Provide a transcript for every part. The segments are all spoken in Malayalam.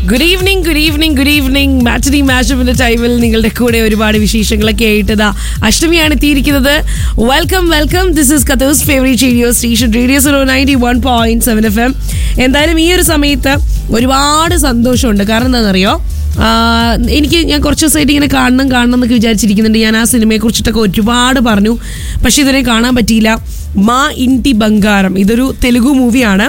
good evening good evening good evening matinee മാഷപ്പിന്റെ ടൈമിൽ നിങ്ങളുടെ കൂടെ ഒരുപാട് വിശേഷങ്ങളൊക്കെ ആയിട്ട് ദാ അഷ്ടമിയാണ് എത്തിയിരിക്കുന്നത് welcome welcome this is Qatar's favourite radio station radio zero ninety one point seven F M എന്തായാലും ഈ ഒരു സമയത്ത് ഒരുപാട് സന്തോഷമുണ്ട് കാരണം എന്താണെന്നറിയോ ആഹ് എനിക്ക് ഞാൻ കുറച്ച് ദിവസമായിട്ട് ഇങ്ങനെ കാണണം കാണണം എന്നൊക്കെ വിചാരിച്ചിരിക്കുന്നുണ്ട് ഞാൻ ആ സിനിമയെ കുറിച്ചിട്ടൊക്കെ ഒരുപാട് പറഞ്ഞു പക്ഷെ ഇതിനെ കാണാൻ പറ്റിയില്ല മാ ഇൻറ്റി ബംഗാരം ഇതൊരു തെലുഗു മൂവിയാണ്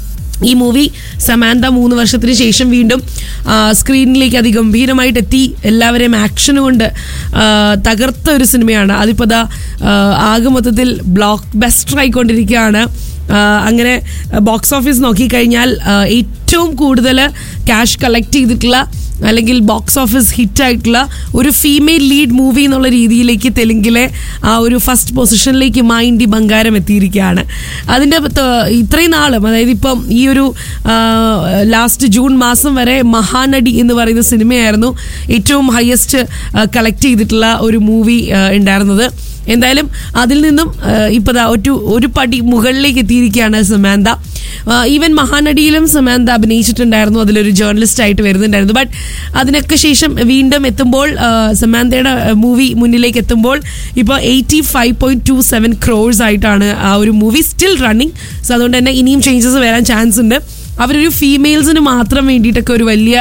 ഈ മൂവി സമാന്ത മൂന്ന് വർഷത്തിന് ശേഷം വീണ്ടും ആ, സ്ക്രീനിലേക്ക് അതിഗംഭീരമായിട്ട് എത്തി എല്ലാവരെയും ആക്ഷൻ കൊണ്ട് ആ, തകർത്ത ഒരു സിനിമയാണ് അതിപ്പോൾ ദാ ആ, ആകെ മൊത്തത്തിൽ ബ്ലോക്ക് ബസ്റ്റർ ആയിക്കൊണ്ടിരിക്കുകയാണ് ആ, അങ്ങനെ ബോക്സ് ഓഫീസ് നോക്കിക്കഴിഞ്ഞാൽ ആ, ഏറ്റവും കൂടുതൽ ക്യാഷ് കളക്ട് ചെയ്തിട്ടുള്ള അല്ലെങ്കിൽ ബോക്സ് ഓഫീസ് ഹിറ്റ് ആയിട്ടുള്ള ഒരു ഫീമെയിൽ ലീഡ് മൂവി എന്നുള്ള രീതിയിലേക്ക് തെലുങ്കിലെ ആ ഒരു ഫസ്റ്റ് പൊസിഷനിലേക്ക് മൈൻഡി ബംഗാരം എത്തിയിരിക്കുകയാണ് അതിൻ്റെ ത- ഇത്രയും നാളും അതായത് ഇപ്പം ഈ ഒരു ലാസ്റ്റ് ജൂൺ മാസം വരെ മഹാനടി എന്ന് പറയുന്ന സിനിമയായിരുന്നു ഏറ്റവും ഹയസ്റ്റ് കളക്ട് ചെയ്തിട്ടുള്ള ഒരു മൂവി ഉണ്ടായിരുന്നത് എന്തായാലും അതിൽ നിന്നും ഇപ്പോൾ ഒരു ഒരു പടി മുകളിലേക്ക് എത്തിയിരിക്കുകയാണ് സമാന്ത ഈവൻ മഹാനടിയിലും സമാന്ത അഭിനയിച്ചിട്ടുണ്ടായിരുന്നു അതിലൊരു ജേർണലിസ്റ്റ് ആയിട്ട് വരുന്നുണ്ടായിരുന്നു ബട്ട് അതിനൊക്കെ ശേഷം വീണ്ടും എത്തുമ്പോൾ ആ, സമാന്തയുടെ മൂവി മുന്നിലേക്ക് എത്തുമ്പോൾ ഇപ്പോൾ eighty five point two seven crores ആയിട്ടാണ് ആ ഒരു മൂവി സ്റ്റിൽ റണ്ണിങ് സോ അതുകൊണ്ട് തന്നെ ഇനിയും ചേഞ്ചസ് വരാൻ ചാൻസ് ഉണ്ട് അവരൊരു ഫീമെയിൽസിന് മാത്രം വേണ്ടിയിട്ടൊക്കെ ഒരു വലിയ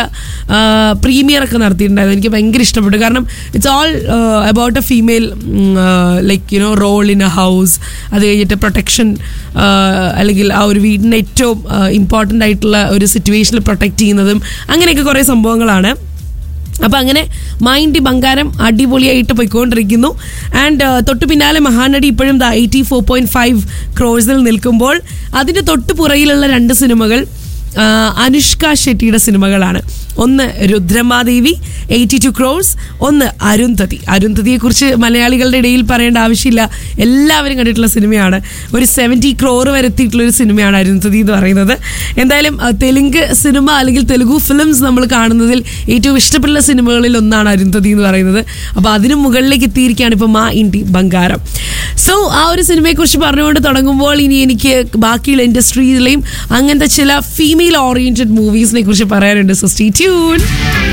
പ്രീമിയർ ഒക്കെ നടത്തിയിട്ടുണ്ടായിരുന്നു എനിക്ക് ഭയങ്കര ഇഷ്ടപ്പെട്ടു കാരണം it's all about a female like you know role in a house അത് കഴിഞ്ഞിട്ട് പ്രൊട്ടക്ഷൻ അല്ലെങ്കിൽ ആ ഒരു വീടിൻ്റെ ഏറ്റവും ഇമ്പോർട്ടൻ്റ് ആയിട്ടുള്ള ഒരു സിറ്റുവേഷനിൽ പ്രൊട്ടക്റ്റ് ചെയ്യുന്നതും അങ്ങനെയൊക്കെ കുറേ സംഭവങ്ങളാണ് അപ്പം അങ്ങനെ മൈൻഡ് ബംഗാരം അടിപൊളിയായിട്ട് പോയിക്കൊണ്ടിരിക്കുന്നു ആൻഡ് തൊട്ടു പിന്നാലെ മഹാനടി ഇപ്പോഴും the eighty four point five ക്രോഴ്സിൽ നിൽക്കുമ്പോൾ അതിൻ്റെ തൊട്ടു പുറകിലുള്ള രണ്ട് സിനിമകൾ ആ, അനുഷ്ക ഷെട്ടിയുടെ സിനിമകളാണ് ഒന്ന് രുദ്രമാദേവി എയ്റ്റി ടു ക്രോഴ്സ് ഒന്ന് അരുന്ധതി അരുന്ധതിയെക്കുറിച്ച് മലയാളികളുടെ ഇടയിൽ പറയേണ്ട ആവശ്യമില്ല എല്ലാവരും കണ്ടിട്ടുള്ള സിനിമയാണ് ഒരു സെവൻറ്റി ക്രോർ വരെ എത്തിയിട്ടുള്ള ഒരു സിനിമയാണ് അരുന്ധതി എന്ന് പറയുന്നത് എന്തായാലും ആ, തെലുങ്ക് സിനിമ അല്ലെങ്കിൽ തെലുഗു ഫിലിംസ് നമ്മൾ കാണുന്നതിൽ ഏറ്റവും ഇഷ്ടപ്പെടുന്ന സിനിമകളിൽ ഒന്നാണ് അരുന്ധതി എന്ന് പറയുന്നത് അപ്പോൾ അതിന് മുകളിലേക്ക് എത്തിയിരിക്കുകയാണ് ഇപ്പോൾ മാ ഇൻഡി ബംഗാരം സോ ആ ഒരു സിനിമയെക്കുറിച്ച് പറഞ്ഞുകൊണ്ട് തുടങ്ങുമ്പോൾ ഇനി എനിക്ക് ബാക്കിയുള്ള ഇൻഡസ്ട്രിയിലെയും അങ്ങനത്തെ ചില ഫീമെയിൽ ഓറിയന്റഡ് മൂവീസിനെ കുറിച്ച് പറയാനുണ്ട് സോ സ്റ്റേ ട്യൂൺ